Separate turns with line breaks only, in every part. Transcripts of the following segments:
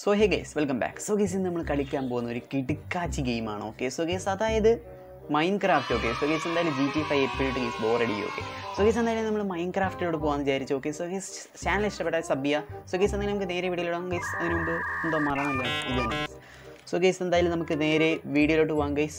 So hey guys welcome back so guys ഇന്ന് നമ്മൾ കളിക്കാൻ പോകുന്ന ഒരു കിടുക്കാച്ചി ഗെയിമാണ് ഓക്കെ സോ ഗേസ് അതായത് Minecraft okay so guys എന്തായാലും ജി ടി ഫൈവ് എപ്പോഴും ഗേസ് ബോറടി ഓക്കെ സോ ഗേസ് എന്തായാലും നമ്മൾ മൈൻ ക്രാഫ്റ്റിലോട് പോകാമെന്ന് വിചാരിച്ചു ഓക്കെ സോ ഗേസ് ചാനൽ ഇഷ്ടപ്പെട്ടാൽ സബ് ചെയ്യുക സോ ഗേസ് എന്തായാലും നമുക്ക് നേരെ വീഡിയോയിലിടാം ഗേസ് അതിന് മുമ്പ് എന്തോ മറന്നില്ല ഇത് തന്നെ സോ ഗേസ് എന്തായാലും നമുക്ക് നേരെ വീഡിയോയിലോട്ട് പോകാം ഗേസ്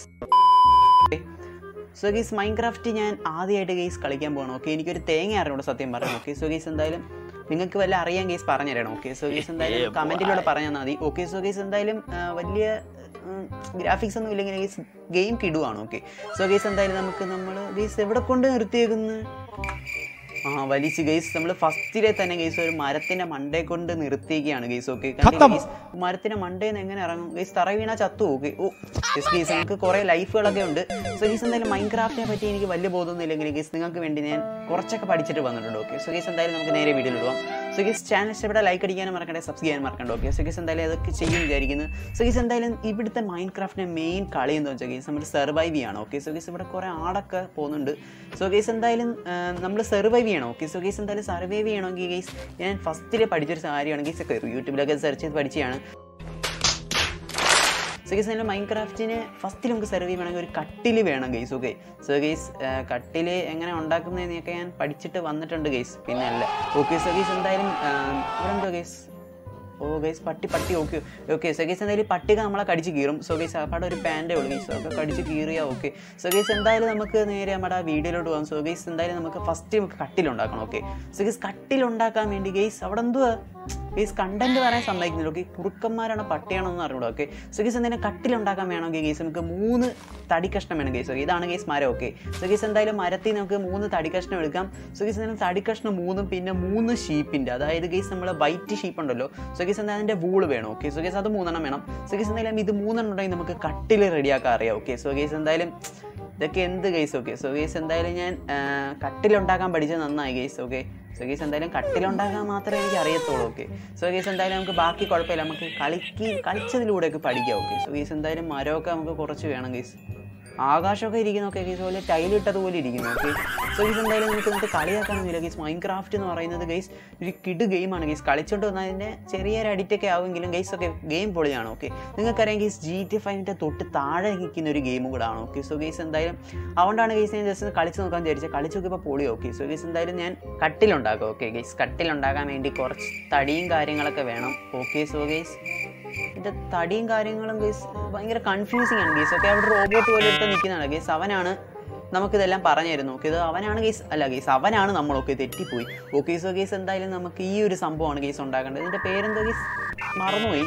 സോ ഗീസ് മൈൻക്രാഫ്റ്റ് ഞാൻ ആദ്യമായിട്ട് ഗെയ്സ് കളിക്കാൻ പോകണം ഓക്കെ എനിക്കൊരു തേങ്ങ അറിയണം സത്യം പറയാം ഓക്കെ സോ ഗീസ് എന്തായാലും നിങ്ങൾക്ക് വല്ല അറിയാൻ ഗെയ്സ് പറഞ്ഞു തരണം ഓക്കെ സോ ഗീസ് എന്തായാലും കമൻറ്റിലൂടെ പറഞ്ഞാൽ മതി ഓക്കെ സോ ഗീസ് എന്തായാലും ആ, വലിയ ഗ്രാഫിക്സ് ഒന്നും ഇല്ലെങ്കിൽ ഗെയ്സ് ഗെയിം കിടുവാണ് ഓക്കെ സോ ഗെയ്സ് എന്തായാലും നമുക്ക് നമ്മൾ ഗെയ്സ് എവിടെ കൊണ്ട് നിർത്തിയേക്കുന്നു ആ വലിച്ച് ഗെയ്സ് നമ്മൾ ഫസ്റ്റിലെ തന്നെ ഗെയ്സ് ഒരു മരത്തിന്റെ മണ്ടേ കൊണ്ട് നിർത്തിയിരിക്കുകയാണ് ഗെയ്സ് ഓക്കെ മരത്തിന്റെ മണ്ടേന്ന് എങ്ങനെ ഇറങ്ങും ഗെയ്സ് തറ വീണാ ചത്തു ഓക്കെ ഓ ഗെയ്സ് ഗെയ്സ് നമുക്ക് കുറെ ലൈഫുകളൊക്കെ ഉണ്ട് സോ ഗെയ്സ് എന്തായാലും മൈൻ ക്രാഫ്റ്റിനെ പറ്റി എനിക്ക് വലിയ ബോധമൊന്നും ഇല്ലെങ്കിൽ ഗെയ്സ് നിങ്ങൾക്ക് വേണ്ടി ഞാൻ കുറച്ചൊക്കെ പഠിച്ചിട്ട് വന്നിട്ടുണ്ട് ഓക്കെ സോ ഗെയ്സ് എന്തായാലും നമുക്ക് നേരെ വീഡിയോയിൽ ഇടുവാം സോ ഗെയ്സ് ചാനൽ ഇഷ്ടപ്പെട്ട ലൈക്ക് അടിക്കാനും മറക്കണ്ടേ സബ്സ്ക്രൈബ് ചെയ്യാനും മറക്കണ്ട ഓക്കെ സോ ഗെയ്സ് എന്തായാലും അതൊക്കെ ചെയ്യും വിചാരിക്കുന്നു സോ ഗെയ്സ് എന്തായാലും ഇവിടുത്തെ മൈൻ ക്രാഫ്റ്റിന്റെ മെയിൻ കളി എന്ന് വെച്ചാൽ ഗെയ്സ് നമ്മൾ സർവൈവ് ചെയ്യണം ഓക്കെ സോ ഗെയ്സ് ഇവിടെ കുറെ ആടൊക്കെ പോകുന്നുണ്ട് സോ ഗെയ്സ് എന്തായാലും നമ്മൾ സർവൈവ് ചെയ്യണം ഓക്കെ സോ ഗെയ്സ് എന്തായാലും സർവൈവ് ചെയ്യണമെങ്കിൽ ഗെയ്സ് ഞാൻ ഫസ്റ്റിൽ പഠിച്ചൊരു കാര്യമാണ് ഗെയ്സ് യൂട്യൂബിലൊക്കെ സെർച്ച് ചെയ്ത് പഠിച്ചതാണ് സോ ഗൈസ് നല്ല മൈൻ ക്രാഫ്റ്റിന് ഫസ്റ്റിൽ നമുക്ക് സെർവ് ചെയ്യണമെങ്കിൽ ഒരു കട്ടിൽ വേണം ഗൈസ് ഓക്കെ സോ ഗൈസ് കട്ടിൽ എങ്ങനെ ഉണ്ടാക്കുന്നതെന്നൊക്കെ ഞാൻ പഠിച്ചിട്ട് വന്നിട്ടുണ്ട് ഗൈസ് പിന്നെ അല്ല ഓക്കെ സോ ഗൈസ് എന്തായാലും ആ, ഇവിടെ എന്തോ ഗൈസ് ഓ ഗൈസ് പട്ടി പട്ടി ഓക്കെ ഓക്കെ സോ ഗൈസ് എന്തായാലും ഈ പട്ടിക നമ്മളെ കടിച്ച് കീറും സോ ഗൈസ് അവിടെ ഒരു പാൻറ്റേ ഉള്ളൂ ഗൈസ് ഒക്കെ കടിച്ച് കീറിയാൽ ഓക്കെ സോ ഗൈസ് എന്തായാലും നമുക്ക് നേരെ നമ്മുടെ ആ വീഡിയോയിലോട്ട് പോകാം സോ ഗൈസ് എന്തായാലും നമുക്ക് ഫസ്റ്റ് നമുക്ക് കട്ടിലുണ്ടാക്കണം ഓക്കെ സോ ഗൈസ് കട്ടിലുണ്ടാക്കാൻ വേണ്ടി ഗൈസ് അവിടെ എന്തുവാ ഗൈസ് കണ്ടന്റ് പറയാൻ സമ്മതിക്കുന്നില്ല ഓക്കെ കുറുക്കന്മാരാണ് പട്ടിയാണെന്ന് അറിഞ്ഞൂടാ ഓക്കെ സോ ഗൈസ് എന്തെങ്കിലും കട്ടിലുണ്ടാക്കാൻ വേണമെങ്കിൽ ഗൈസ് നമുക്ക് മൂന്ന് തടി കഷ്ണം വേണം ഗൈസ് ഓക്കെ ഇതാണ് ഗൈസ് മരം ഓക്കെ സോ ഗൈസ് എന്തായാലും മരത്തിൽ നമുക്ക് മൂന്ന് തടി കഷ്ണം എടുക്കാം സോ ഗൈസ് എന്തായാലും തടി കഷ്ണം മൂന്നും പിന്നെ മൂന്ന് ഷീപ്പിൻ്റെ അതായത് ഗൈസ് നമ്മൾ വൈറ്റ് ഷീപ്പ് ഉണ്ടല്ലോ സോ ഗൈസ് എന്തായാലും അതിൻ്റെ വൂള് വേണം ഓക്കെ സോ ഗൈസ് അത് മൂന്നെണ്ണം വേണം സോ ഗൈസ് എന്തായാലും ഇത് മൂന്നെണ്ണം ഉണ്ടെങ്കിൽ നമുക്ക് കട്ടിൽ റെഡിയാക്കാൻ അറിയാം ഓക്കെ സോ ഗൈസ് എന്തായാലും ഇതൊക്കെ എന്ത് ഗൈസ് ഓക്കെ സോ ഗൈസ് എന്തായാലും ഞാൻ ആ, കട്ടിലുണ്ടാക്കാൻ പഠിച്ചത് നന്നായി ഗൈസ് ഓക്കെ സോ ഗൈസ് എന്തായാലും കട്ടിലുണ്ടാക്കാൻ മാത്രമേ എനിക്ക് അറിയത്തുള്ളൂ ഓക്കെ സോ ഗൈസ് എന്തായാലും നമുക്ക് ബാക്കി കുഴപ്പമില്ല നമുക്ക് കളിക്ക് കളിച്ചതിലൂടെയൊക്കെ പഠിക്കാം ഓക്കെ സോ ഗൈസ് എന്തായാലും മരമൊക്കെ നമുക്ക് കുറച്ച് വേണം ഗൈസ് ആകാശമൊക്കെ ഇരിക്കുന്നൊക്കെ ഗൈസ് പോലെ ടൈലിട്ടത് പോലെ ഇരിക്കുന്നു ഓക്കെ സോ ഗൈസ് എന്തായാലും നമുക്ക് നമുക്ക് കളിയാക്കാനൊന്നുമില്ല ഗൈസ് മൈൻ ക്രാഫ്റ്റ് എന്ന് പറയുന്നത് ഗൈസ് ഒരു കിഡ് ഗെയിമാണ് ഗൈസ് കളിച്ചോണ്ട് വന്നതിൻ്റെ ചെറിയൊരു അഡിക്റ്റ് ഒക്കെ ആവുമെങ്കിലും ഗൈസ് ഒക്കെ ഗെയിം പൊളിയാണ് ഓക്കെ നിങ്ങൾക്കറിയാം ഗൈസ് ജി ടി ഫൈവിൻ്റെ തൊട്ട് താഴെ നിൽക്കുന്ന ഒരു ഗെയിം കൂടെ ആണ് ഓക്കെ സോ ഗൈസ് എന്തായാലും അതുകൊണ്ടാണ് ഗൈസ് ഞാൻ ജസ്റ്റ് കളിച്ച് നോക്കാൻ വിചാരിച്ചത് കളിച്ച് നോക്കിയപ്പോൾ പൊളി ഓക്കെ സോ ഗൈസ് എന്തായാലും ഞാൻ കട്ടിലുണ്ടാക്കാം ഓക്കെ ഗൈസ് കട്ടിലുണ്ടാക്കാൻ വേണ്ടി കുറച്ച് തടിയും കാര്യങ്ങളൊക്കെ വേണം ഓക്കെ സോ ഗൈസ് ഇതിൻ്റെ തടിയും കാര്യങ്ങളും ഗൈസ് ഭയങ്കര കൺഫ്യൂസിങ് ആണ് ഗൈസ് ഓക്കെ അവിടെ റോബോട്ട് പോലെ എടുത്ത് നിൽക്കുന്നതാണ് ഗൈസ് അവനാണ് നമുക്കിതെല്ലാം പറഞ്ഞു തരുന്നു ഓക്കെ ഇത് അവനാണ് ഗൈസ് അല്ല ഗൈസ് അവനാണ് നമ്മളൊക്കെ തെറ്റിപ്പോയി ഓക്കെ സോ ഗൈസ് എന്തായാലും നമുക്ക് ഈ ഒരു സംഭവമാണ് ഗൈസ് ഉണ്ടാക്കേണ്ടത് ഇതിൻ്റെ പേരെന്തോ ഗൈസ് മറന്നുപോയി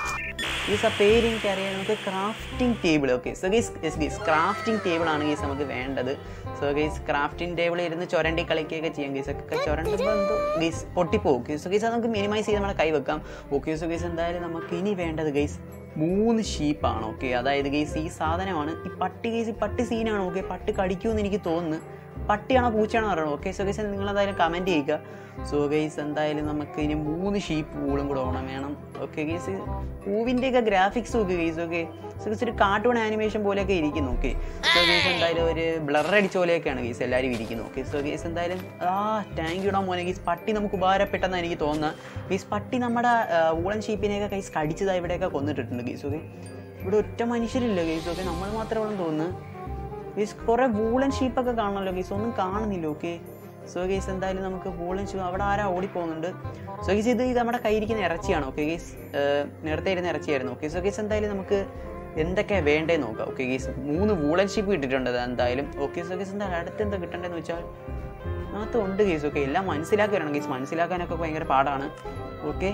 ഗീസ് ആ പേര് എനിക്കറിയാം നമുക്ക് crafting table okay so guys yes guys crafting table ആണ് ഗീസ് നമുക്ക് വേണ്ടത് സോ ഗീസ് ക്രാഫ്റ്റിംഗ് ടേബിൾ ഇരുന്ന് ചുരണ്ടി കളിക്കുകയൊക്കെ ചെയ്യാം ഗീസ് ഒക്കെ ചുരണ്ടുമ്പോൾ എന്തോ ഗീസ് പൊട്ടിപ്പോകും ഗീസ് സോ ഗീസ് അത് നമുക്ക് മിനിമൈസ് ചെയ്ത് നമ്മളെ കൈ വെക്കാം ഓക്കെ സോ ഗീസ് എന്തായാലും നമുക്ക് ഇനി വേണ്ടത് ഗൈസ് മൂന്ന് ഷീപ്പാണ് ഓക്കെ അതായത് ഗൈസ് ഈ സാധനമാണ് ഈ പട്ടി ഗൈസ് ഈ പട്ടി സീനാണ് ഓക്കെ പട്ടി കടിക്കുമെന്ന് എനിക്ക് തോന്നുന്നു പട്ടിയാണോ പൂച്ചയാണോ അറിയണം ഓക്കെ സോ ഗൈസ് നിങ്ങൾ എന്തായാലും കമൻറ്റ് ചെയ്യുക സോ ഗൈസ് എന്തായാലും നമുക്ക് ഇനി മൂന്ന് ഷീപ്പ് പൂളും കൂടെ ഓണം വേണം ഓക്കെ ഗൈസ് പൂവിൻ്റെയൊക്കെ ഗ്രാഫിക്സ് നോക്കി ഗൈസ് ഓക്കെ സോ ഗൈസ് ഒരു കാർട്ടൂൺ ആനിമേഷൻ പോലെയൊക്കെ ഇരിക്കുന്നു ഓക്കെ സോ ഗൈസ് എന്തായാലും ഒരു ബ്ലർ അടിച്ച പോലെയൊക്കെയാണ് ഗൈസ് എല്ലാവരും ഇരിക്കുന്നത് ഓക്കെ സോ ഗൈസ് എന്തായാലും ആ താങ്ക് യുടാ മോനെ ഗൈസ് പട്ടി നമുക്ക് ഉപകാരപ്പെട്ടെന്ന് എനിക്ക് തോന്നുന്നത് ഗൈസ് പട്ടി നമ്മുടെ ഊളൻ ഷീപ്പിനെയൊക്കെ ഗൈസ് കടിച്ചതായി ഇവിടെയൊക്കെ കൊന്നിട്ടിട്ടുണ്ട് ഗൈസ് ഓക്കെ ഇവിടെ ഒറ്റ മനുഷ്യരില്ല ഗൈസ് ഓക്കെ നമ്മൾ മാത്രമേ ഉള്ളൂ തോന്നുന്നു ഗീസ് കുറെ വൂളൻ ഷീപ്പൊക്കെ കാണണമല്ലോ ഗീസ് ഒന്നും കാണുന്നില്ല ഓക്കെ സോ ഗീസ് എന്തായാലും നമുക്ക് വൂളൻ ഷീപ്പ് അവിടെ ആരാ ഓടിപ്പോകുന്നുണ്ട് സോ ഗീസ് ഇത് ഇത് നമ്മുടെ കയ്യിരിക്കുന്ന ഇറച്ചിയാണ് ഓക്കെ ഗീസ് നേരത്തെ ഇരുന്ന ഇറച്ചിയായിരുന്നു ഓക്കെ സോ ഗീസ് എന്തായാലും നമുക്ക് എന്തൊക്കെയാണ് വേണ്ടതെന്ന് നോക്കാം ഓക്കെ ഗീസ് മൂന്ന് വൂളൻ ഷീപ്പ് കിട്ടിയിട്ടുണ്ട് അത് എന്തായാലും ഓക്കെ സോ ഗീസ് എന്താ അടുത്ത് എന്താ കിട്ടേണ്ടതെന്ന് വെച്ചാൽ അതിനകത്ത് ഉണ്ട് ഗീസ് ഓക്കെ എല്ലാം മനസ്സിലാക്കി വരണം ഗീസ് മനസ്സിലാക്കാനൊക്കെ ഭയങ്കര പാടാണ് ഓക്കെ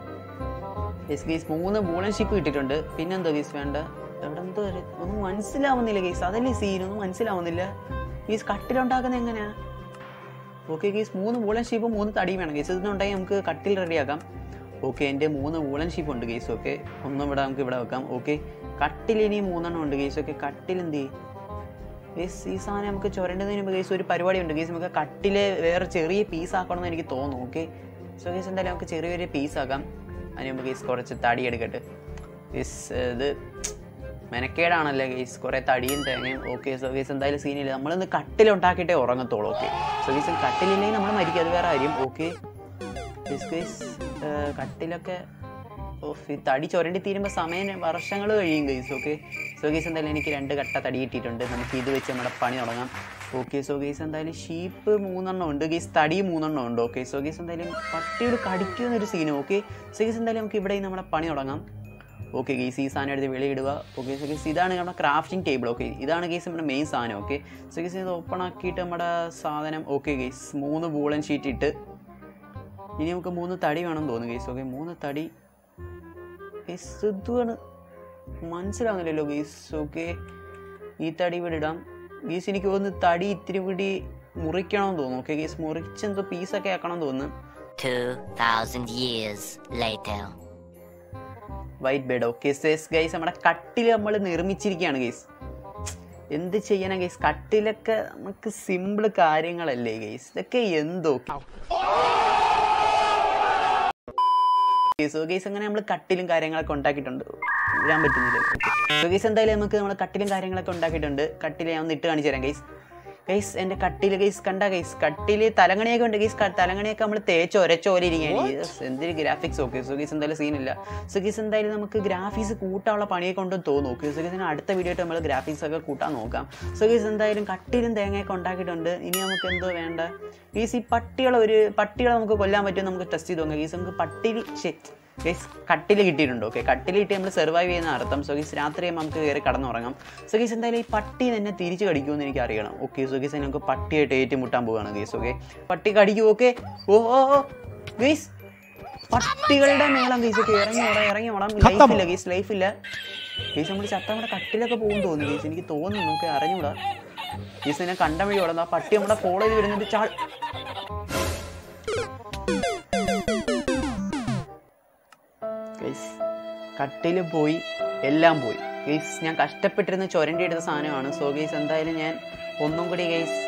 ഗീസ് ഗീസ് മൂന്ന് വൂളൻ ഷീപ്പ് കിട്ടിയിട്ടുണ്ട് പിന്നെന്തോ ഗീസ് വേണ്ട എവിടെ എന്തോ ഒരു- ഒന്നും മനസ്സിലാവുന്നില്ല ഗീസ് അതല്ലേ സീൻ ഒന്നും മനസ്സിലാവുന്നില്ല ഗീസ് കട്ടിലുണ്ടാക്കുന്നത് എങ്ങനെയാ ഓക്കെ ഗീസ് മൂന്ന് വൂളൻ ഷീപ്പും മൂന്ന് തടിയും വേണം ഗീസ് ഇതിനുണ്ടെങ്കിൽ നമുക്ക് കട്ടിൽ റെഡിയാക്കാം ഓക്കെ എൻ്റെ മൂന്ന് വൂളൻ ഷീപ്പ് ഉണ്ട് ഗീസ് ഓക്കെ ഒന്നും ഇവിടെ നമുക്ക് ഇവിടെ വെക്കാം ഓക്കെ കട്ടിൽ ഇനി മൂന്നെണ്ണം ഉണ്ട് ഗീസ് ഓക്കെ കട്ടിൽ എന്ത് ചെയ്യും ഗേസ് ഈ സാധനം നമുക്ക് ചുരണ്ടതിന് മുമ്പ് ഗേസ് ഒരു പരിപാടി ഉണ്ട് ഗേസ് നമുക്ക് കട്ടില് വേറെ ചെറിയ പീസ് ആക്കണം എന്ന് എനിക്ക് തോന്നുന്നു ഓക്കെ സോ ഗേസ് എന്തായാലും നമുക്ക് ചെറിയൊരു പീസ് ആക്കാം അതിന് മുമ്പ് ഗേസ് കുറച്ച് തടി എടുക്കട്ടെ ഗേസ് ഇത് മെനക്കേടാണല്ലേ ഗേസ് കുറേ തടിയും തേങ്ങയും ഓക്കെ സോ ഗേസ് എന്തായാലും സീനില്ല നമ്മളിന്ന് കട്ടിലുണ്ടാക്കിയിട്ടേ ഉറങ്ങത്തുള്ളൂ ഓക്കെ സോ ഗേസ് കട്ടിലില്ലെങ്കിൽ നമ്മൾ മരിക്കും അത് വേറെ കാര്യം ഓക്കെ ഗേസ് ഗേസ് കട്ടിലൊക്കെ ഓഫ് ഈ തടി ചുരണ്ടി തീരുമ്പോൾ സമയം വർഷങ്ങൾ കഴിയും ഗൈസ് ഓക്കെ സോ ഗൈസ് എന്തായാലും എനിക്ക് രണ്ട് കട്ട തടി കിട്ടിയിട്ടുണ്ട് നമുക്ക് ഇത് വെച്ച് നമ്മുടെ പണി തുടങ്ങാം ഓക്കെ സോ ഗൈസ് എന്തായാലും ഷീപ്പ് മൂന്നെണ്ണം ഉണ്ട് ഗൈസ് തടി മൂന്നെണ്ണം ഉണ്ട് ഓക്കെ സോ ഗൈസ് എന്തായാലും പട്ടിയോട് കടിക്കുന്നൊരു സീനും ഓക്കെ സോ ഗൈസ് എന്തായാലും നമുക്ക് ഇവിടെ നമ്മുടെ പണി തുടങ്ങാം ഓക്കെ ഗേസ് ഈ സാധനം എടുത്ത് വെളിയിടുക ഓക്കെ സോ ഗേസ് ഇതാണ് നമ്മുടെ ക്രാഫ്റ്റിംഗ് ടേബിൾ ഓക്കെ ഇതാണ് ഗേസ് നമ്മുടെ മെയിൻ സാധനം ഓക്കെ സോ ഗേസ് ഇത് ഓപ്പൺ ആക്കിയിട്ട് നമ്മുടെ സാധനം ഓക്കെ ഗേസ് മൂന്ന് ബൂളൻ ഷീറ്റ് ഇട്ട് ഇനി നമുക്ക് മൂന്ന് തടി വേണം തോന്നുന്നു ഗേസ് ഓക്കെ മൂന്ന് തടി ഗേസ് ഇതുമാണ് മനസ്സിലാവുന്നില്ലല്ലോ ഗേസ് ഓക്കെ ഈ തടി ഇവിടെ ഇടാം ഗേസ് എനിക്ക് തോന്നുന്നു തടി ഇത്തിരി കൂടി മുറിക്കണമെന്ന് തോന്നുന്നു ഓക്കെ ഗേസ് മുറിച്ചെന്തോ പീസൊക്കെ ആക്കണം തോന്നുന്നു
2,000 years later.
White bed okay so guys നമ്മുടെ കട്ടിൽ നമ്മൾ നിർമ്മിച്ചിരിക്കുകയാണ് ഗൈസ് എന്ത് ചെയ്യാനാ ഗൈസ് കട്ടിലൊക്കെ നമുക്ക് സിമ്പിൾ കാര്യങ്ങളല്ലേ ഗൈസ് ഇതൊക്കെ എന്തോ സോ ഗൈസ് അങ്ങനെ നമ്മൾ കട്ടിലും കാര്യങ്ങളൊക്കെ ഉണ്ടാക്കിയിട്ടുണ്ട് വരാൻ പറ്റുന്നില്ല സോ ഗൈസ് എന്തായാലും നമുക്ക് നമ്മൾ കട്ടിലും കാര്യങ്ങളൊക്കെ ഉണ്ടാക്കിയിട്ടുണ്ട് കട്ടിൽ ഞാൻ ഒന്ന് ഇട്ട് കാണിച്ചു തരാം ഗൈസ് ഗൈസ് എൻ്റെ കട്ടിൽ ഗൈസ് കണ്ട ഗൈസ് കട്ടിൽ തലങ്ങണിയൊക്കെ ഉണ്ട് ഗൈസ് തലങ്ങണിയൊക്കെ നമ്മൾ തേച്ച് ഒരച്ചോലെ ഇരിക്കുകയാണ് എന്തൊരു ഗ്രാഫിക്സ് ഓക്കെ സോ ഗൈസ് എന്തായാലും സീനില്ല സോ ഗൈസ് എന്തായാലും നമുക്ക് ഗ്രാഫിക്സ് കൂട്ടാനുള്ള പണിയെ കൊണ്ട് തോന്നും ഓക്കെ സോ ഗൈസിന് അടുത്ത വീഡിയോ ആയിട്ട് നമ്മൾ ഗ്രാഫിക്സ് ഒക്കെ കൂട്ടാൻ നോക്കാം സോ ഗൈസ് എന്തായാലും കട്ടിലും തേങ്ങയൊക്കെ ഉണ്ടാക്കിയിട്ടുണ്ട് ഇനി നമുക്ക് എന്തോ വേണ്ട ഗൈസ് ഈ പട്ടികളെ ഒരു പട്ടികളെ നമുക്ക് കൊല്ലാൻ പറ്റുമോ നമുക്ക് ടെസ്റ്റ് ചെയ്ത് നോക്കാം ഗൈസ് നമുക്ക് പട്ടിയിൽ ശരി ഗൈസ് കട്ടിൽ കിട്ടിയിട്ടുണ്ട് ഓക്കെ കട്ടിൽ കിട്ടി നമ്മൾ സർവൈവ് ചെയ്യുന്ന അർത്ഥം സോ ഗീസ് രാത്രി നമുക്ക് കയറി കടന്നുറങ്ങാം സോ ഗീസ് എന്തായാലും ഈ പട്ടി തന്നെ തിരിച്ച് കടിക്കുമെന്ന് എനിക്ക് അറിയണം ഓക്കെ സോ ഗീസ് നമുക്ക് പട്ടിയായിട്ട് ഏറ്റുമുട്ടാൻ പോവുകയാണ് ഗീസ് ഓക്കെ പട്ടി കടിക്കും ഓക്കെ ഓ ഓ ഓ ഗീസ് പട്ടികളുടെ മേളം ഗീസ് ഒക്കെ ഇറങ്ങി ഓടാം ഇറങ്ങി ഓടാം ലൈഫില്ല ഗീസ് ലൈഫില്ല ഗീസ് നമ്മൾ ചത്ത നമ്മുടെ കട്ടിലൊക്കെ പോകും തോന്നുന്നു ഗീസ് എനിക്ക് തോന്നുന്നു നമുക്ക് അറിഞ്ഞൂടാ ഗീസ് എന്നെ കണ്ട വഴി ഓടുന്നു ആ പട്ടി നമ്മുടെ ഫോളോ ചെയ്ത് വരുന്നുണ്ട് ചാൾ ഗൈസ് കട്ടിൽ പോയി എല്ലാം പോയി ഗൈസ് ഞാൻ കഷ്ടപ്പെട്ടിരുന്ന് ചുരണ്ടി എടുത്ത സാധനമാണ് സോ ഗൈസ് എന്തായാലും ഞാൻ ഒന്നും കൂടി ഗൈസ്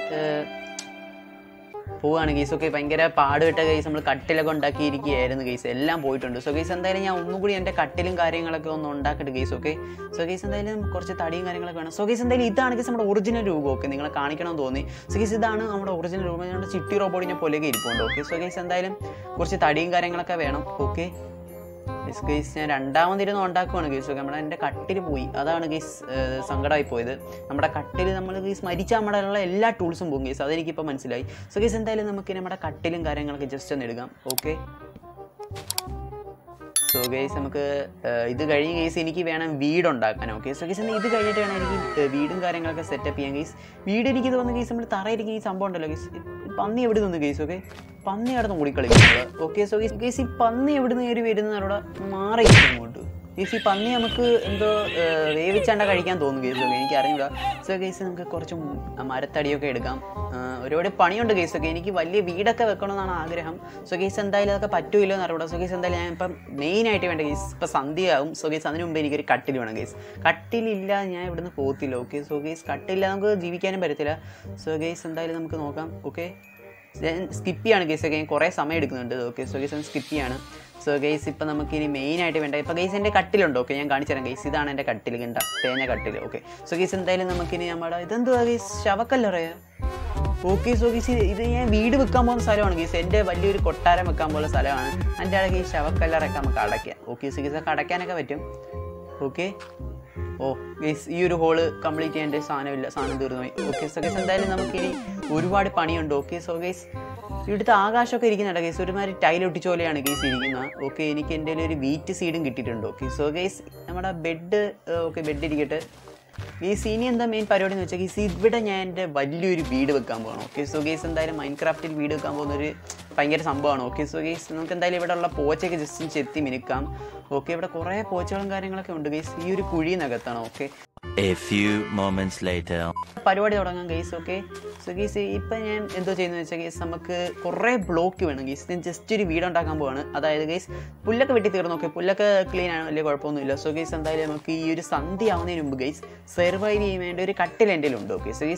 പോവാണ് ഗൈസ് ഓക്കെ ഭയങ്കര പാടുപെട്ട ഗൈസ് നമ്മൾ കട്ടിലൊക്കെ ഉണ്ടാക്കിയിരിക്കുകയായിരുന്നു ഗൈസ് എല്ലാം പോയിട്ടുണ്ട് സോ ഗൈസ് എന്തായാലും ഞാൻ ഒന്നും കൂടി എൻ്റെ കട്ടിലും കാര്യങ്ങളൊക്കെ ഒന്ന് ഉണ്ടാക്കിയിട്ട് ഗൈസ് ഓക്കെ സോ ഗൈസ് എന്തായാലും കുറച്ച് തടിയും കാര്യങ്ങളൊക്കെ വേണം സോ ഗൈസ് എന്തായാലും ഇതാണ് ഗൈസ് നമ്മുടെ ഒറിജിനൽ രൂപം ഓക്കെ നിങ്ങളെ കാണിക്കണമെന്ന് തോന്നി സോ ഗൈസ് ഇതാണ് നമ്മുടെ ഒറിജിനൽ രൂപം നമ്മുടെ ചിട്ടി റോബോട്ടിനെ പോലെയൊക്കെ ഇരിപ്പുണ്ട് ഓക്കെ സോ ഗൈസ് എന്തായാലും കുറച്ച് തടിയും കാര്യങ്ങളൊക്കെ വേണം ഓക്കെ ഗൈസ് ഗൈസ് ഞാൻ രണ്ടാമതിരുന്ന് ഉണ്ടാക്കുവാണ് ഗൈസ് ഓക്കെ നമ്മുടെ എൻ്റെ കട്ടിൽ പോയി അതാണ് ഗൈസ് സങ്കടമായി പോയത് നമ്മുടെ കട്ടിൽ നമ്മൾ ഗൈസ് മരിച്ച നമ്മുടെ ഉള്ള എല്ലാ ടൂൾസും പോകും ഗൈസ് അതെനിക്കിപ്പോൾ മനസ്സിലായി സോ ഗൈസ് എന്തായാലും നമുക്ക് നമ്മുടെ കട്ടിലും കാര്യങ്ങളൊക്കെ ജസ്റ്റ് ഒന്ന് എടുക്കാം ഓക്കെ സോ ഗൈസ് നമുക്ക് ഏഹ്, ഇത് കഴിഞ്ഞ് ഗൈസ് എനിക്ക് വേണം വീട് ഉണ്ടാക്കാൻ ഓക്കെ സോ ഗൈസ് ഇത് കഴിഞ്ഞിട്ട് വേണം എനിക്ക് ഏഹ്, വീടും കാര്യങ്ങളൊക്കെ സെറ്റപ്പ് ചെയ്യാൻ ഗൈസ് വീട് എനിക്ക് തോന്നുന്നു ഗൈസ് നമ്മൾ തറയിരിക്കുന്ന ഈ സംഭവം ഉണ്ടല്ലോ ഗൈസ് പന്നി എവിടെ നിന്ന് ഗൈസ് ഓക്കെ പന്നി അവിടെ നിന്ന് ഓടിക്കളിക്കുന്നത് ഓക്കെ സോ ഗൈസ് ഗൈസ് ഈ പന്നി എവിടെ നിന്ന് കയറി വരുന്നതോടെ മാറി അങ്ങോട്ട് ഗൈസ് ഈ പന്നി നമുക്ക് എന്തോ ഏഹ്, വേവിച്ചാണ്ട കഴിക്കാൻ തോന്നും ഗൈസ് ഓക്കെ എനിക്ക് അറിഞ്ഞൂടാ സോ ഗൈസ് നമുക്ക് കുറച്ച് മ- മരത്തടിയൊക്കെ എടുക്കാം ഏഹ്, ഒരുപാട് പണിയുണ്ട് ഗൈസ് ഒക്കെ എനിക്ക് വലിയ വീടൊക്കെ വെക്കണമെന്നാണ് ആഗ്രഹം സോ ഗൈസ് എന്തായാലും അതൊക്കെ പറ്റൂല്ലോ എന്ന് അറിയൂടാ സോ ഗൈസ് എന്തായാലും ഞാൻ ഇപ്പം മെയിൻ ആയിട്ട് വേണ്ട ഗൈസ് ഇപ്പം സന്ധ്യയാവും സോ ഗൈസ് അതിന് മുമ്പ് എനിക്കൊരു കട്ടിൽ വേണം ഗൈസ് കട്ടിലില്ലാതെ ഞാൻ ഇവിടുന്ന് പോകത്തില്ല ഓക്കെ സോ ഗൈസ് കട്ടിലില്ലാതെ നമുക്ക് ജീവിക്കാനും പറ്റത്തില്ല സോ ഗൈസ് എന്തായാലും നമുക്ക് നോക്കാം ഓക്കെ ഞാൻ സ്കിപ്പ് ചെയ്യാണ് ഗൈസ് ഒക്കെ കുറേ സമയം എടുക്കുന്നുണ്ട് ഓക്കെ സോ ഗൈസ് സ്കിപ്പ് ചെയ്യാണ് സോ ഗൈസ് ഇപ്പം നമുക്ക് ഇനി മെയിൻ ആയിട്ട് വേണ്ട ഇപ്പം ഗൈസ് എൻ്റെ കട്ടിലുണ്ട് ഓക്കെ ഞാൻ കാണിച്ചു തരാം ഗൈസ് ഇതാണ് എൻ്റെ കട്ടിൽ കണ്ട തേഞ്ഞ കട്ടിൽ ഓക്കെ സോ ഗൈസ് എന്തായാലും നമുക്കിനി നമ്മുടെ ഇതെന്തുവാ ഗൈസ് ശവക്കല്ലറയാ ഓക്കെ സോ ഗീസ് ഇത് ഞാൻ വീട് വെക്കാൻ പോകുന്ന സ്ഥലമാണ് ഗീസ് എൻ്റെ വലിയൊരു കൊട്ടാരം വെക്കാൻ പോകുന്ന സ്ഥലമാണ് എൻ്റെ ഇടയ്ക്ക് ഈ ശവക്കല്ലറൊക്കെ നമുക്ക് അടയ്ക്കാം ഓക്കെ സോ ഗീസ് അടയ്ക്കാനൊക്കെ പറ്റും ഓക്കെ ഓ ഗീസ് ഈ ഒരു ഹോള് കംപ്ലീറ്റ് ചെയ്യേണ്ട സാധനമില്ല സാധനം തീർന്നു പോയി ഓക്കെ സോ ഗീസ് എന്തായാലും നമുക്കിനി ഒരുപാട് പണിയുണ്ട് ഓക്കെ സോ ഗീസ് ഇവിടുത്തെ ആകാശമൊക്കെ ഇരിക്കുന്നുണ്ട് ഗൈസ് ഒരുമാതിരി ടൈൽ ഒട്ടിച്ച പോലെയാണ് ഗൈസ് ഇരിക്കുന്നത് ഓക്കെ എനിക്ക് എൻ്റെ ഒരു വീറ്റ് സീഡും കിട്ടിയിട്ടുണ്ട് ഓക്കെ സോ ഗൈസ് നമ്മുടെ ബെഡ് ഓക്കെ ബെഡ് ഇരിക്കട്ടെ ഗീസ് ഇനി എന്താ മെയിൻ പരിപാടി എന്ന് വെച്ചാൽ ഗീസ് ഇവിടെ ഞാൻ എൻ്റെ വലിയൊരു വീട് വെക്കാൻ പോകണം ഓക്കെ സോ ഗീസ് എന്തായാലും മൈൻഡ് ക്രാഫ്റ്റിൽ വീട് വെക്കാൻ പോകുന്ന ഒരു ഭയങ്കര സംഭവമാണ് ഓക്കെ സോ ഗീസ് നമുക്ക് എന്തായാലും ഇവിടെ ഉള്ള പോച്ചയൊക്കെ ജസ്റ്റ് ചെത്തി മിനുക്കാം ഓക്കെ ഇവിടെ കുറേ പോച്ചകളും കാര്യങ്ങളൊക്കെ ഉണ്ട് ഗീസ് ഈ ഒരു കുഴി നകത്താണ് okay
A few moments later.
പരിപാടി തുടങ്ങാം ഗൈസ് ഓക്കെ സോ ഗീസ് ഇപ്പം ഞാൻ എന്തോ ചെയ്യുന്നത് വെച്ചാൽ ഗീസ് നമുക്ക് കുറേ ബ്ലോക്ക് വേണം ഗീസ് ഞാൻ ജസ്റ്റ് ഒരു വീട് ഉണ്ടാക്കാൻ പോവാണ് അതായത് ഗൈസ് പുല്ലൊക്കെ വെട്ടി തീർന്നു ഓക്കെ പുല്ലൊക്കെ ക്ലീൻ ആണ് വലിയ കുഴപ്പമൊന്നുമില്ല സോ ഗൈസ് എന്തായാലും നമുക്ക് ഈ ഒരു സന്ധ്യ ആവുന്നതിന് മുമ്പ് ഗൈസ് സർവൈവ് ചെയ്യാൻ വേണ്ടി ഒരു കട്ടിൽ എൻ്റെ ഉണ്ട് ഓക്കെ സോ ഗീസ്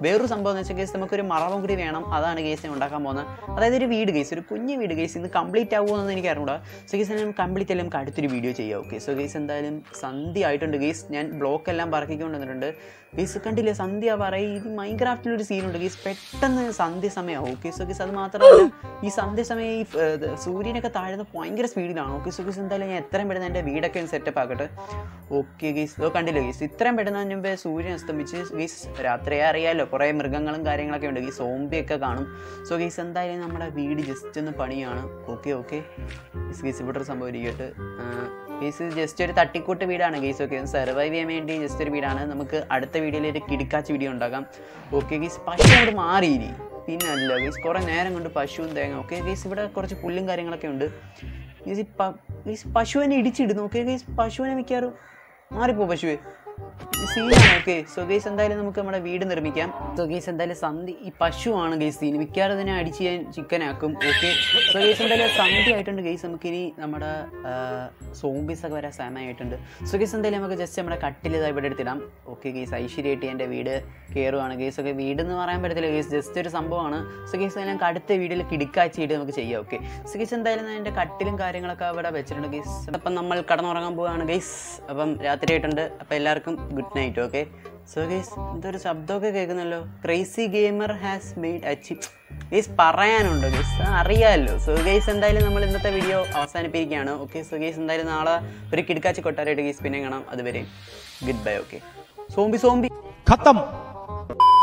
വേറൊരു സംഭവം എന്ന് വെച്ചാൽ കേസ് നമുക്കൊരു മറവും കൂടി വേണം അതാണ് കേസ് ഞാൻ ഉണ്ടാക്കാൻ പോകുന്നത് അതായത് ഒരു വീട് കേസ് ഒരു കുഞ്ഞു വീട് കേസ് ഇന്ന് കംപ്ലീറ്റ് ആവുമെന്ന് എനിക്ക് അറിഞ്ഞൂടാ സോ കേസ് ഞാൻ കംപ്ലീറ്റ് എല്ലാം നമുക്ക് അടുത്തൊരു വീഡിയോ ചെയ്യാം ഓക്കെ സോ കേസ് എന്തായാലും സന്ധ്യ ആയിട്ടുണ്ട് കേസ് ഞാൻ ബ്ലോക്ക് എല്ലാം പറക്കിക്കൊണ്ട് വന്നിട്ടുണ്ട് ഗീസ് കണ്ടില്ലേ സന്ധ്യ പറയും ഇത് മൈൻക്രാഫ്റ്റിലൊരു സീനുണ്ട് ഗീസ് പെട്ടെന്ന് സന്ധ്യ സമയമാവും ഓക്കെ സോ ഗീസ് അത് മാത്രമല്ല ഈ സന്ധ്യ സമയം ഈ ഏർ, ഇത് സൂര്യനൊക്കെ താഴ്ന്ന ഭയങ്കര സ്പീഡിലാണ് ഓക്കെ സോ ഗീസ് എന്തായാലും ഞാൻ എത്രയും പെട്ടെന്ന് എൻ്റെ വീടൊക്കെ ഒന്ന് സെറ്റപ്പ് ആക്കട്ടെ ഓക്കെ ഗീസ് ഓ കണ്ടില്ലേ ഗീസ് ഇത്രയും പെട്ടെന്ന് അതിന് മുമ്പേ സൂര്യൻ അസ്തമിച്ച് ഗീസ് രാത്രിയെ അറിയാമല്ലോ കുറേ മൃഗങ്ങളും കാര്യങ്ങളൊക്കെ ഉണ്ട് ഗീസ് സോംബിയൊക്കെ കാണും സോ ഗീസ് എന്തായാലും നമ്മുടെ വീട് ജസ്റ്റ് ഒന്ന് പണിയാണ് ഓക്കെ ഓക്കെ ഗീസ് ഗീസ് ഇവിടെ ഒരു സംഭവം ഇരിക്കട്ടെ ഗീസ് ജസ്റ്റ് ഒരു തട്ടിക്കൂട്ട് വീടാണ് ഗീസ് ഓക്കെ സർവൈവ് ചെയ്യാൻ വേണ്ടി ജസ്റ്റ് ഒരു വീടാണ് നമുക്ക് അടുത്ത വീഡിയോയിൽ ഒരു കിടിക്കാച്ച് വീഡിയോ ഉണ്ടാക്കാം ഓക്കെ ഗീസ് പശു അങ്ങോട്ട് മാറിയിരി പിന്നെ അല്ല ഗീസ് കുറേ നേരം കൊണ്ട് പശുവും തേങ്ങ ഓക്കെ ഗീസ് ഇവിടെ കുറച്ച് പുല്ലും കാര്യങ്ങളൊക്കെ ഉണ്ട് ഗീസ് ഈ പ- ഗീസ് പശുവിനെ ഇടിച്ചിടുന്നു ഓക്കെ ഗീസ് പശുവിനെ മിക്കാറും മാറിപ്പോ പശുവേ സീനാണ് ഓക്കെ സോ ഗേസ് എന്തായാലും നമുക്ക് നമ്മുടെ വീട് നിർമ്മിക്കാം സോ ഗേസ് എന്തായാലും സന്ധി ഈ പശുവാണ് ഗേസ് സീൻ മിക്കവാറും ഇതിനെ അടിച്ച് ഞാൻ ചിക്കനാക്കും ഓക്കെ സോ ഗേസ് എന്തായാലും സന്ധി ആയിട്ടുണ്ട് ഗേസ് നമുക്കിനി നമ്മുടെ സോംബീസ് ഒക്കെ വരാൻ സമയമായിട്ടുണ്ട് സോ ഗേസ് എന്തായാലും നമുക്ക് ജസ്റ്റ് നമ്മുടെ കട്ടിൽ ഇതാ ഇവിടെ എടുത്തിടാം ഓക്കെ ഗേസ് ഐശ്വര്യമായിട്ട് എൻ്റെ വീട് കയറുവാണ് ഗേസ് ഒക്കെ വീട് എന്ന് പറയാൻ പറ്റത്തില്ല ഗേസ് ജസ്റ്റ് ഒരു സംഭവമാണ് സോ ഗേസ് നമുക്ക് അടുത്ത വീഡിയോയിൽ കിടക്കാച്ചിട്ട് നമുക്ക് ചെയ്യാം ഓക്കെ സോ ഗേസ് എന്തായാലും ഞാൻ എൻ്റെ കട്ടിലും കാര്യങ്ങളൊക്കെ അവിടെ വെച്ചിട്ടുണ്ട് ഗേസ് അപ്പം നമ്മൾ കടന്നുറങ്ങാൻ പോവുകയാണ് ഗേസ് അപ്പം രാത്രി ആയിട്ടുണ്ട് അപ്പം എല്ലാവർക്കും good night okay so guys എന്തൊരു ശബ്ദമൊക്കെ കേൾക്കുന്നല്ലോ crazy gamer has made achieve guys പറയാനുണ്ടോ ഗേസ് അറിയാമല്ലോ സോ ഗേസ് എന്തായാലും നമ്മൾ ഇന്നത്തെ വീഡിയോ അവസാനിപ്പിക്കുകയാണ് ഓക്കെ സോ ഗേസ് എന്തായാലും നാളെ ഒരു കിടക്കാച്ചി കൊട്ടാരമായിട്ട് ഗേസ് പിന്നെ കാണാം അതുവരെ good bye okay zombie zombie
खत्म